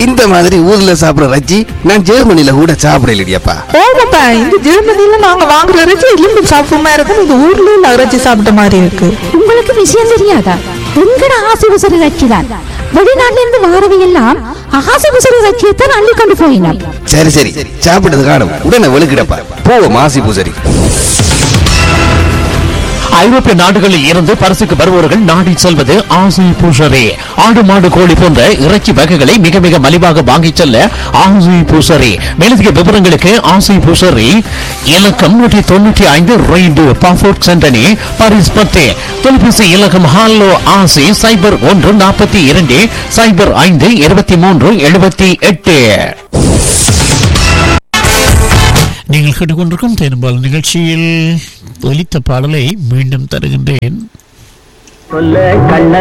இந்த மாதிரி ஊர்ல சாப்பிடுற ரஜ்ஜி நான் ஜெர்மனில கூட சாப்பிடலையப்பா ஓமாப்பா இந்த ஜெர்மனில நாங்க வாங்குற இறைச்சி எலும்பு சாப்பிட்ட இருக்கும் இந்த ஊர்ல உள்ள இறைச்சி சாப்பிட்ட மாதிரி இருக்கு உங்களுக்கு விஷயம் தெரியாதா எங்கட ஆசை உசரி ரச்சிதான் வெளிநாட்டுல இருந்து வாரவை எல்லாம் ஆசை உசரி ரச்சியத்தான் அள்ளி கொண்டு போயினான் சரி சரி சாப்பிட்டது காணும் உடனே வெளுக்கிடப்பா போவோம் மாசி பூசரி ஐரோப்பிய நாடுகளில் இருந்து பரிசுக்கு வருபவர்கள் நாடி செல்வது ஆசை பூசரே ஆடு மாடு கோழி போன்ற இறைச்சி வகைகளை மிக மிக மலிவாக வாங்கிச் செல்ல ஆசை பூசரே மேலதிக விவரங்களுக்கு ஆசை பூசரி இலக்கம் நூற்றி தொண்ணூற்றி ஐந்து ரெய்டு பாஃபோர்ட் சென்டனி பாரிஸ் பத்து தொலைபேசி இலக்கம் ஹாலோ ஆசை சைபர் ஒன்று நாற்பத்தி இரண்டு சைபர் ஐந்து இருபத்தி மூன்று எழுபத்தி எட்டு நீங்கள் கேட்டுக்கொண்டிருக்கும் தேனுபால் நிகழ்ச்சியில் ஒலித்த பாடலை மீண்டும் தருகின்றேன் சொல்ல கண்ணன்